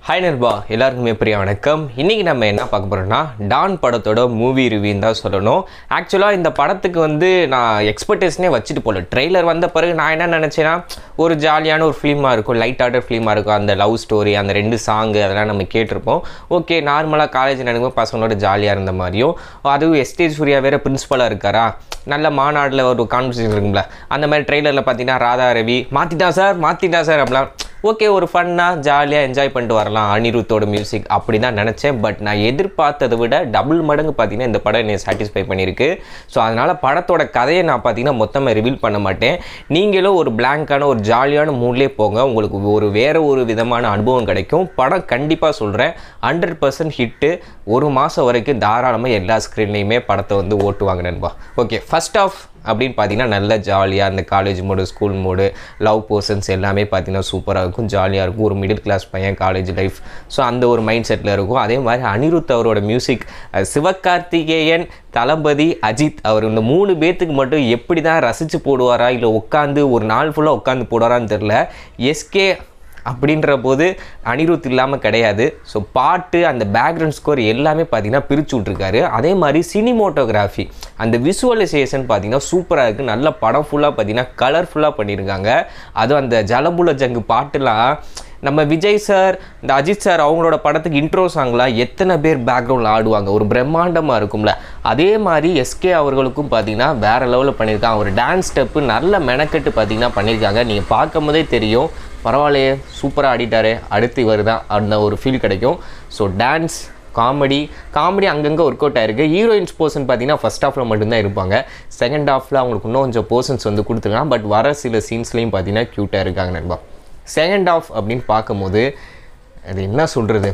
hi நண்பா எல்லாருக்குமே பெரிய வணக்கம் இன்றைக்கி நம்ம என்ன பார்க்க போகிறோம்னா டான் படத்தோட மூவி ரிவ்யூன்னு தான் சொல்லணும் ஆக்சுவலாக இந்த படத்துக்கு வந்து நான் எக்ஸ்பெக்டேஷனே வச்சுட்டு போகல ட்ரெய்லர் வந்த பிறகு நான் என்ன நினச்சேன்னா ஒரு ஜாலியான ஒரு ஃபிலிமாக இருக்கும் லைட் ஆர்டர் ஃபிலிமாக இருக்கும் அந்த லவ் ஸ்டோரி அந்த ரெண்டு சாங்கு அதெல்லாம் நம்ம கேட்டிருப்போம் ஓகே நார்மலாக காலேஜ் நடக்கும் பசங்களோட ஜாலியாக இருந்த மாதிரியும் அதுவும் எஸ்டேஜ் சூர்யா வேறு பிரின்ஸ்பலாக இருக்காரா நல்ல மாநாட்டில் ஒரு கான்வர்சேஷன் இருக்கும்ல அந்த மாதிரி ட்ரெய்லரில் பார்த்தீங்கன்னா ராதா ரவி மாற்றிட்டா சார் மாற்றிட்டா சார் அப்படிலாம் ஓகே ஒரு ஃபன்னாக ஜாலியாக என்ஜாய் பண்ணிட்டு வரலாம் அனிருத்தோட மியூசிக் அப்படி தான் நினச்சேன் பட் நான் எதிர்பார்த்ததை விட டபுள் மடங்கு பார்த்தீங்கன்னா இந்த படம் என்னை சாட்டிஸ்ஃபை பண்ணியிருக்கு ஸோ அதனால் படத்தோட கதையை நான் பார்த்தீங்கன்னா மொத்தமாக ரிவீல் பண்ண மாட்டேன் நீங்களும் ஒரு பிளாங்கான ஒரு ஜாலியான மூட்லேயே போங்க உங்களுக்கு ஒரு வேறு ஒரு விதமான அனுபவம் கிடைக்கும் படம் கண்டிப்பாக சொல்கிறேன் ஹண்ட்ரட் பர்சன்ட் ஹிட்டு ஒரு மாதம் வரைக்கும் தாராளமாக எல்லா ஸ்க்ரீன்லேயுமே படத்தை வந்து ஓட்டுவாங்க நண்பா ஓகே ஃபர்ஸ்ட் ஆஃப் அப்படின்னு பார்த்தீங்கன்னா நல்ல ஜாலியாக அந்த college mode school mode love portions எல்லாமே பார்த்தீங்கன்னா சூப்பராக இருக்கும் ஜாலியாக இருக்கும் ஒரு மிடில் கிளாஸ் பையன் காலேஜ் லைஃப் ஸோ அந்த ஒரு மைண்ட் செட்டில் இருக்கும் அதே மாதிரி அனிருத் அவரோட மியூசிக் சிவகார்த்திகேயன் தளபதி அஜித் அவர் இந்த மூணு பேர்த்துக்கு மட்டும் எப்படி தான் ரசித்து போடுவாரா இல்லை உட்காந்து ஒரு நாள் ஃபுல்லாக உட்காந்து போடுவாரான்னு தெரில எஸ்கே அப்படின்ற போது அனிருத் இல்லாமல் கிடையாது ஸோ பாட்டு அந்த பேக்ரவுண்ட் ஸ்கோர் எல்லாமே பார்த்தீங்கன்னா பிரித்து விட்ருக்காரு அதே மாதிரி சினிமோட்டோகிராஃபி அந்த விசுவலைசேஷன் பார்த்தீங்கன்னா சூப்பராக இருக்குது நல்ல படம் ஃபுல்லாக பார்த்தீங்கன்னா கலர்ஃபுல்லாக பண்ணியிருக்காங்க அதுவும் அந்த ஜலபுல ஜங்கு பாட்டுலாம் நம்ம விஜய் சார் இந்த அஜித் சார் அவங்களோட படத்துக்கு இன்ட்ரோ சாங்லாம் எத்தனை பேர் பேக்ரவுண்டில் ஆடுவாங்க ஒரு பிரம்மாண்டமாக இருக்கும்ல அதே மாதிரி எஸ்கே அவர்களுக்கும் பார்த்தீங்கன்னா வேறு லெவலில் பண்ணியிருக்காங்க ஒரு டான்ஸ் ஸ்டெப்பு நல்ல மெனக்கெட்டு பார்த்தீங்கன்னா பண்ணியிருக்காங்க நீங்கள் பார்க்கும் போதே தெரியும் பரவாயில்லையே சூப்பராக ஆடிட்டாரு அடுத்து இவர் தான் அந்த ஒரு ஃபீல் கிடைக்கும் ஸோ டான்ஸ் காமெடி காமெடி அங்கங்கே ஒர்க் அவுட் ஆயிருக்கு ஹீரோயின்ஸ் போர்ஷன் பார்த்தீங்கன்னா ஃபஸ்ட் ஹாஃபில் மட்டும்தான் இருப்பாங்க செகண்ட் ஹாஃபில் அவங்களுக்கு இன்னும் கொஞ்சம் போர்ஷன்ஸ் வந்து கொடுத்துருக்காங்க பட் வர சில சீன்ஸ்லேயும் பார்த்தீங்கன்னா க்யூட்டாக இருக்காங்க நண்பா செகண்ட் ஆஃப் அப்படின்னு பார்க்கும்போது அது என்ன சொல்கிறது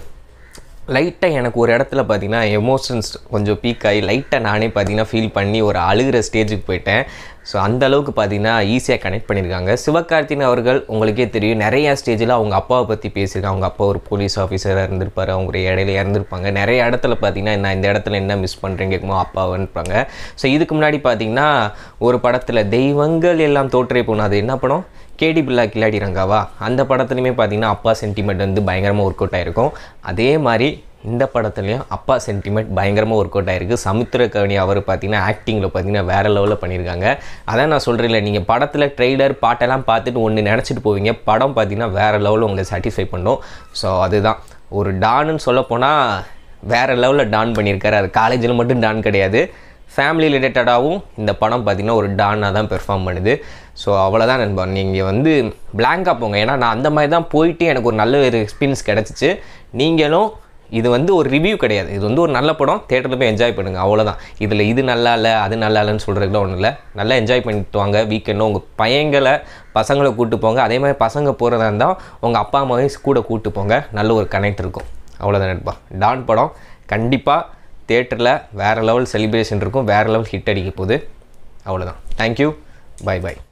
லைட்டாக எனக்கு ஒரு இடத்துல பார்த்தீங்கன்னா எமோஷன்ஸ் கொஞ்சம் பீக் ஆகி லைட்டாக நானே பார்த்தீங்கன்னா ஃபீல் பண்ணி ஒரு அழுகிற ஸ்டேஜுக்கு போயிட்டேன் ஸோ அந்த அளவுக்கு பார்த்தீங்கன்னா ஈஸியாக கனெக்ட் பண்ணியிருக்காங்க சிவகார்த்தின் அவர்கள் உங்களுக்கே தெரியும் நிறையா ஸ்டேஜில் அவங்க அப்பாவை பற்றி பேசியிருக்காங்க அவங்க அப்பா ஒரு போலீஸ் ஆஃபீஸராக இருந்திருப்பார் அவங்க ஒரு இடையில இறந்துருப்பாங்க நிறைய இடத்துல பார்த்தீங்கன்னா நான் இந்த இடத்துல என்ன மிஸ் பண்ணுறேன்னு கேட்கும்போது அப்பாவன்றாங்க ஸோ இதுக்கு முன்னாடி பார்த்தீங்கன்னா ஒரு படத்தில் தெய்வங்கள் எல்லாம் தோற்றே போகணும் அது என்ன படம் கேடி பில்லா கில்லாடி ரங்காவா அந்த படத்துலையுமே பார்த்தீங்கன்னா அப்பா சென்டிமெண்ட் வந்து பயங்கரமாக ஒர்க் அவுட் ஆகிருக்கும் அதே மாதிரி இந்த படத்துலையும் அப்பா சென்டிமெண்ட் பயங்கரமாக ஒர்க் அவுட் ஆயிருக்கு சமுத்திரகவனி அவர் பார்த்தீங்கன்னா ஆக்டிங்கில் பார்த்தீங்கன்னா வேறு லெவலில் பண்ணியிருக்காங்க அதான் நான் சொல்கிறேன் நீங்கள் படத்தில் ட்ரெய்லர் பாட்டெல்லாம் பார்த்துட்டு ஒன்று நினச்சிட்டு போவீங்க படம் பார்த்தீங்கன்னா வேறு லெவலில் உங்களை சாட்டிஸ்ஃபை பண்ணும் ஸோ அதுதான் ஒரு டான்னு சொல்லப்போனால் வேறு லெவலில் டான் பண்ணியிருக்காரு அது காலேஜில் மட்டும் டான் கிடையாது ஃபேமிலி ரிலேட்டடாகவும் இந்த படம் பார்த்திங்கன்னா ஒரு டானாக தான் பெர்ஃபார்ம் பண்ணுது ஸோ அவ்வளோதான் நண்பா நீங்கள் வந்து பிளாங்காக போங்க ஏன்னா நான் அந்த மாதிரி தான் போயிட்டு எனக்கு ஒரு நல்ல ஒரு எக்ஸ்பீரியன்ஸ் கிடச்சிச்சு நீங்களும் இது வந்து ஒரு ரிவ்யூ கிடையாது இது வந்து ஒரு நல்ல படம் தேட்டரில் போய் என்ஜாய் பண்ணுங்கள் அவ்வளோதான் இதில் இது நல்லா இல்லை அது நல்லா இல்லைன்னு சொல்கிறதுக்குலாம் ஒன்றும் இல்லை நல்லா என்ஜாய் பண்ணிட்டு வாங்க வீக்கெண்டும் உங்கள் பையங்களை பசங்களை கூப்பிட்டு போங்க அதே மாதிரி பசங்க போகிறதா இருந்தால் உங்கள் அப்பா அம்மாவையும் கூட கூப்பிட்டு போங்க நல்ல ஒரு கனெக்ட் இருக்கும் அவ்வளோதான் நண்பா டான் படம் கண்டிப்பாக தேட்டரில் வேறு லெவல் செலிப்ரேஷன் இருக்கும் வேறு லெவல் ஹிட் அடிக்க போகுது அவ்வளோதான் தேங்க்யூ பை பை